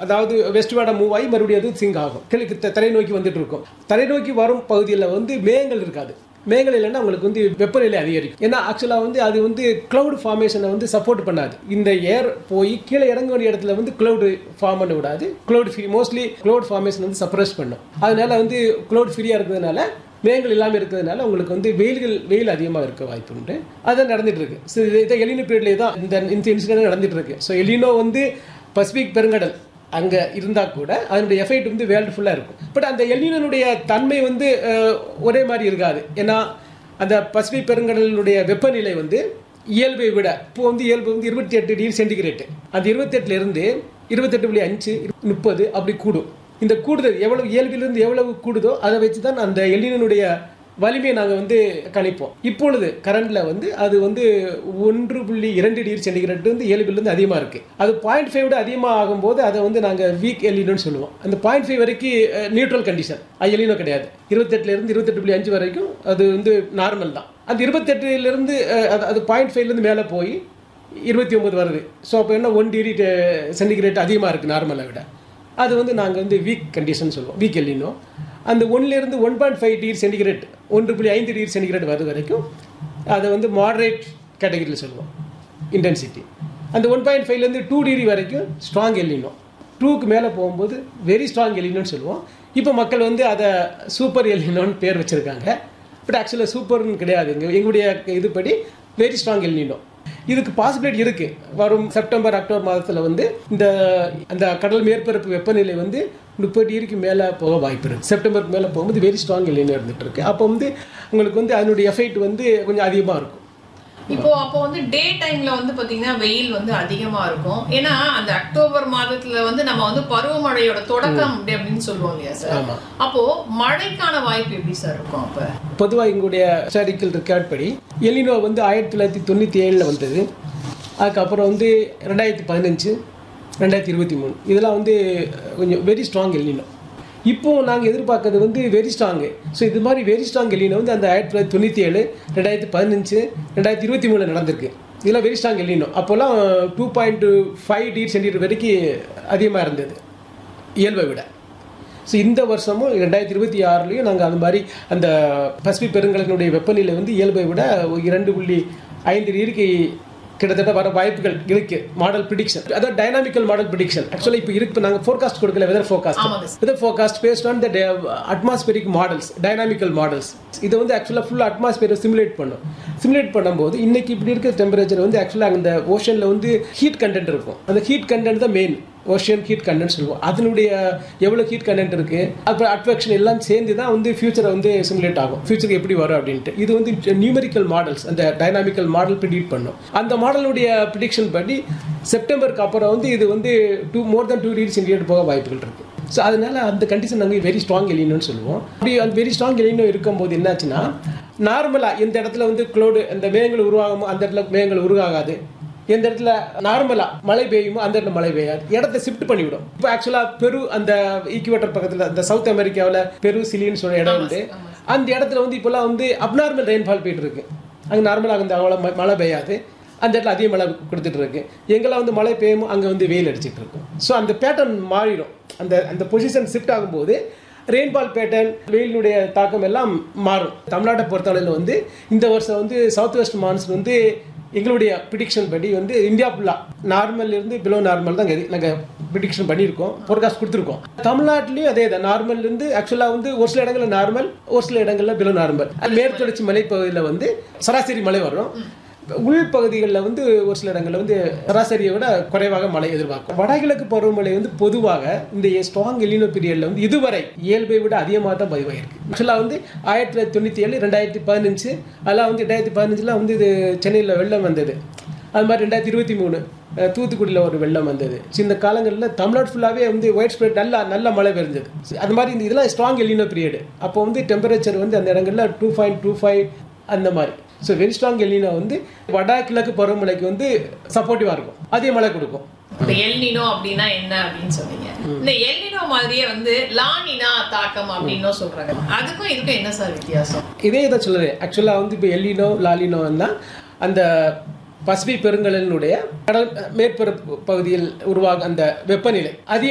அதாவது வெஸ்ட் வேட மூவ் ஆகி மறுபடியும் அது சிங்க் ஆகும் கிழக்கு த- தரை நோக்கி வந்துட்டு இருக்கும் தரை நோக்கி வரும் பகுதியில் வந்து மேகங்கள் இருக்காது மேகங்கள் இல்லைன்னா உங்களுக்கு வந்து வெப்பநிலை அதிகரிக்கும் ஏன்னா ஆக்சுவலாக வந்து அது வந்து cloud ஃபார்மேஷனை வந்து சப்போர்ட் பண்ணாது இந்த ஏர் போய் கீழே இறங்க வேண்டிய இடத்துல வந்து cloud ஃபார்ம் பண்ண விடாது cloud free mostly cloud formation வந்து சப்ரஸ் பண்ணும் அதனால வந்து cloud ஃப்ரீயாக இருக்கிறதுனால மேகங்கள் இல்லாமல் இருக்கிறதுனால உங்களுக்கு வந்து வெயில்கள் வெயில் அதிகமாக இருக்க வாய்ப்பு உண்டு அது நடந்துட்டு இருக்கு ஸோ இதை எலினோ பீரியட்லேயே தான் இந்த இந்த இன்சிடென்ட் நடந்துட்டு இருக்கு ஸோ எலினோ வந்து பசிபிக் பெருங்கடல் அங்கே இருந்தால் கூட அதனுடைய எஃபெக்ட் வந்து வேர்ல்டு ஃபுல்லாக இருக்கும் பட் அந்த எல்லினுடைய தன்மை வந்து அஹ், ஒரே மாதிரி இருக்காது ஏன்னா அந்த பசிபிக் பெருங்கடலினுடைய வெப்பநிலை வந்து இயல்பை விட இப்போ வந்து இயல்பு வந்து இருபத்தி எட்டு டிகிரி சென்டிகிரேட் அந்த இருபத்தெட்டுல இருந்து இருபத்தெட்டு புள்ளி அஞ்சு முப்பது அப்படி கூடும் இந்த கூடுதல் எவ்வளவு இயல்பிலிருந்து எவ்வளவு கூடுதோ அதை வச்சு தான் அந்த எல்லினுடைய வலிமையை நாங்கள் வந்து கணிப்போம் இப்பொழுது கரண்ட்ல வந்து அது வந்து ஒன்று புள்ளி இரண்டு டிகிரி சென்டிகிரேட் வந்து இயல்பிலிருந்து அதிகமாக இருக்கு அது பாயிண்ட் ஃபைவ் விட அதிகமாக ஆகும்போது அதை வந்து நாங்கள் வீக் எல்லினோன்னு சொல்லுவோம் அந்த பாயிண்ட் ஃபைவ் வரைக்கும் நியூட்ரல் கண்டிஷன் அது எல்லினோ கிடையாது இருபத்தெட்டுல இருந்து இருபத்தெட்டு புள்ளி அஞ்சு வரைக்கும் அது வந்து நார்மல் தான் அந்த இருபத்தெட்டுலேருந்து அது அது பாயிண்ட் ஃபைவ்லேருந்து மேலே போய் இருபத்தி ஒன்பது வருது ஸோ அப்போ என்ன ஒன் டிகிரி சென்டிகிரேட் அதிகமாக இருக்குது நார்மலை விட அது வந்து நாங்கள் வந்து வீக் கண்டிஷன் சொல்லுவோம் வீக் எல்லினோ அந்த ஒன்லேருந்து one point five degree centigrade ஒன்று புள்ளி ஐந்து டிகிரி சென்டிகிரேட் வருது வரைக்கும் அதை வந்து மாடரேட் கேட்டகரியில் சொல்லுவோம் இன்டென்சிட்டி அந்த ஒன் பாயிண்ட் ஃபைவ்லேருந்து டூ டிகிரி வரைக்கும் ஸ்ட்ராங் எல்லினோ டூக்கு மேலே போகும்போது வெரி ஸ்ட்ராங் எல்லினோன்னு சொல்லுவோம் இப்போ மக்கள் வந்து அதை சூப்பர் எல்லினோன்னு பேர் வச்சுருக்காங்க பட் ஆக்சுவலாக சூப்பர்னு கிடையாது எங்க எங்களுடைய இதுபடி வெரி ஸ்ட்ராங் எல்லினோ இதுக்கு பாசிபிலிட்டி இருக்கு வரும் செப்டம்பர் அக்டோபர் மாதத்தில் வந்து இந்த அந்த கடல் மேற்பரப்பு வெப்பநிலை வந்து முப்பது டிகிரிக்கு மேலே போக வாய்ப்பு இருக்கு செப்டம்பருக்கு மேலே போகும்போது வெரி ஸ்ட்ராங் எல்லினோ இருந்துட்டு இருக்கு அப்போ வந்து உங்களுக்கு வந்து அதனுடைய எஃபெக்ட் வந்து கொஞ்சம் அதிகமாக இருக்கும் இப்போ அப்போ வந்து டே டைம்ல வந்து பாத்தீங்கன்னா வெயில் வந்து அதிகமா இருக்கும் ஏன்னா அந்த அக்டோபர் மாதத்துல வந்து நம்ம வந்து பருவமழையோட தொடக்கம் அப்படி அப்படின்னு சொல்லுவோம் இல்லையா சார் ஆமா. அப்போ மழைக்கான வாய்ப்பு எப்படி சார் இருக்கும் அப்ப பொதுவாக எங்களுடைய ஹிஸ்டாரிக்கல் ரெக்கார்ட் படி எலினோ வந்து ஆயிரத்தி தொள்ளாயிரத்தி தொண்ணூற்றி ஏழில் வந்தது அதுக்கப்புறம் வந்து ரெண்டாயிரத்தி பதினஞ்சு ரெண்டாயிரத்தி இருபத்தி மூணு இதெல்லாம் வந்து கொஞ்சம் வெரி ஸ்ட்ராங் எலினோ இப்போ நாங்கள் எதிர்பார்க்கறது வந்து வெரி ஸ்ட்ராங்கு ஸோ இது மாதிரி வெரி ஸ்ட்ராங் எலினோ வந்து அந்த ஆயிரத்தி தொள்ளாயிரத்தி தொண்ணூற்றி ஏழு ரெண்டாயிரத்தி பதினஞ்சு ரெண்டாயிரத்தி இருபத்தி மூணில் நடந்திருக்கு இதெல்லாம் வெரி ஸ்ட்ராங் எலினோ அப்போல்லாம் two point five degree centimetre வரைக்கும் அதிகமாக இருந்தது இயல்பை விட ஸோ இந்த வருஷமும் ரெண்டாயிரத்தி இருபத்தி ஆறுலையும் நாங்கள் அந்த மாதிரி அந்த பசிபிக் பெருங்கடலினுடைய வெப்பநிலை வந்து இயல்பை விட ஒரு இரண்டு புள்ளி ஐந்து டிகிரிக்கு கிட்டத்தட்ட வர வாய்ப்புகள் இருக்கு மாடல் ப்ரிடிக்ஷன் அதாவது டைனாமிக்கல் மாடல் ப்ரிடிக்ஷன் ஆக்சுவலி இப்போ இருக்கு நாங்கள் ஃபோர்காஸ்ட் கொடுக்கல வெதர் ஃபோர்காஸ்ட் ஆமாங்க weather forecast based on the atmospheric models dynamical models இதை வந்து ஆக்சுவலாக ஃபுல் அட்மாஸ்பியரை சிமுலேட் பண்ணும் சிமுலேட் பண்ணும்போது இன்னைக்கு இப்படி இருக்க டெம்பரேச்சர் வந்து ஆக்சுவலாக அந்த ஓஷனில் வந்து ஹீட் கண்டென்ட் இருக்கும் அந்த ஹீட் கண்டென்ட் தான் மெயின் ஓஷியன் ஹீட் கண்டென்ட் சொல்லுவோம் அதனுடைய எவ்வளோ ஹீட் கண்டென்ட் இருக்கு அப்புறம் அட்ராக்ஷன் எல்லாம் சேர்ந்து தான் வந்து ஃபியூச்சரை வந்து சிமுலேட் ஆகும் ஃபியூச்சருக்கு எப்படி வரும் அப்படின்ட்டு இது வந்து நியூமெரிக்கல் மாடல்ஸ் அந்த டைனாமிக்கல் மாடல் ப்ரிடிக்ட் பண்ணும் அந்த மாடலுடைய ப்ரிடிக்ஷன் படி செப்டம்பருக்கு அப்புறம் வந்து இது வந்து two more then two degree centigrade போக வாய்ப்புகள் இருக்கு ஸோ அதனால அந்த கண்டிஷன் நாங்கள் வெரி ஸ்ட்ராங் எலினோன்னு சொல்லுவோம் அப்படி அந்த வெரி ஸ்ட்ராங் எலினோ இருக்கும்போது என்னாச்சுன்னா நார்மலாக எந்த இடத்துல வந்து க்ளோடு அந்த மேகங்கள் உருவாகுமோ அந்த இடத்துல மேகங்கள் உருவாகாது எந்த இடத்துல நார்மலா மழை பெய்யுமோ அந்த இடத்துல மழை பெய்யாது இடத்த ஷிஃப்ட் பண்ணிவிடும் இப்போ ஆக்சுவலா பெரு அந்த ஈக்குவேட்டர் பக்கத்துல அந்த சவுத் அமெரிக்காவில் பெரு சிலின்னு சொல்ற இடம் உண்டு அந்த இடத்துல வந்து இப்போல்லாம் வந்து அப்நார்மல் ரெயின்ஃபால் போயிட்டு இருக்கு அங்கே நார்மலாக அந்த அவ்வளோ ம- மழை பெய்யாது அந்த இடத்துல அதிக மழை கொடுத்துட்டு இருக்கு எங்கெல்லாம் வந்து மழை பெய்யுமோ அங்கே வந்து வெயில் அடிச்சிட்டு இருக்கும் ஸோ அந்த பேட்டர்ன் மாறிடும் அந்த அந்த பொசிஷன் ஷிஃப்ட் ஆகும்போது ரெயின்பால் பேட்டர்ன் வெயிலினுடைய தாக்கம் எல்லாம் மாறும் தமிழ்நாட்டை பொறுத்தளவில் வந்து இந்த வருஷம் வந்து சவுத் வெஸ்ட் மான்சூன் வந்து எங்களுடைய ப்ரிடிக்ஷன் படி வந்து இந்தியா ஃபுல்லாக நார்மல் இருந்து பிலோ நார்மல் தான் நாங்கள் ப்ரிடிக்ஷன் பண்ணியிருக்கோம் ஃபோர்காஸ்ட் கொடுத்துருக்கோம் தமிழ்நாட்டிலையும் அதே தான் நார்மல் இருந்து ஆக்சுவலாக வந்து ஒரு சில இடங்களில் நார்மல் ஒரு சில இடங்களில் பிலோ நார்மல் மேற்குதொடர்ச்சி மலைப்பகுதியில் வந்து சராசரி மழை வரும் உள்பகுதிகளில் வந்து ஒரு சில இடங்களில் வந்து சராசரியை விட குறைவாக மழை எதிர்பார்க்கும் வடகிழக்கு பருவமழை வந்து பொதுவாக இந்த ஸ்ட்ராங் எலினோ பீரியட்ல வந்து இதுவரை இயல்பை விட அதிகமாக தான் பதிவாயிருக்கு ஆக்சுவலாக வந்து ஆயிரத்தி தொள்ளாயிரத்தி தொண்ணூற்றி ஏழு ரெண்டாயிரத்தி பதினஞ்சு அதெல்லாம் வந்து ரெண்டாயிரத்தி பதினஞ்சில் வந்து இது சென்னையில் வெள்ளம் வந்தது அது மாதிரி ரெண்டாயிரத்தி இருபத்தி மூணு அஹ், தூத்துக்குடியில் ஒரு வெள்ளம் வந்தது So, இந்த காலங்களில் தமிழ்நாடு ஃபுல்லாகவே வந்து ஒயிட் ஸ்ப்ரெட் நல்லா நல்ல மழை பெஞ்சது அது மாதிரி இந்த இதெல்லாம் ஸ்ட்ராங் எலினோ பீரியட் அப்போ வந்து டெம்பரேச்சர் வந்து அந்த இடங்களில் டூ பாயிண்ட் டூ ஃபைவ் அந்த மாதிரி ஸோ வெரி ஸ்ட்ராங் எலினோ வந்து வட கிழக்கு பருவமழைக்கு வந்து சப்போர்ட்டிவாக இருக்கும் அதிக மழை கொடுக்கும் இந்த எல்னினோ அப்படின்னா என்ன அப்படின்னு சொன்னீங்க இந்த எல்னினோ மாதிரியே வந்து லானினா தாக்கம் அப்படின்னும் சொல்றாங்க அதுக்கும் இதுக்கும் என்ன சார் வித்தியாசம் இதே இதை சொல்லுறேன் ஆக்சுவலாக வந்து இப்போ எல்லினோ லாலினோ தான் அந்த பசிபிக் பெருங்கடலினுடைய கடல் மேற்பரப்பு பகுதியில் உருவாகும் அந்த வெப்பநிலை அதிக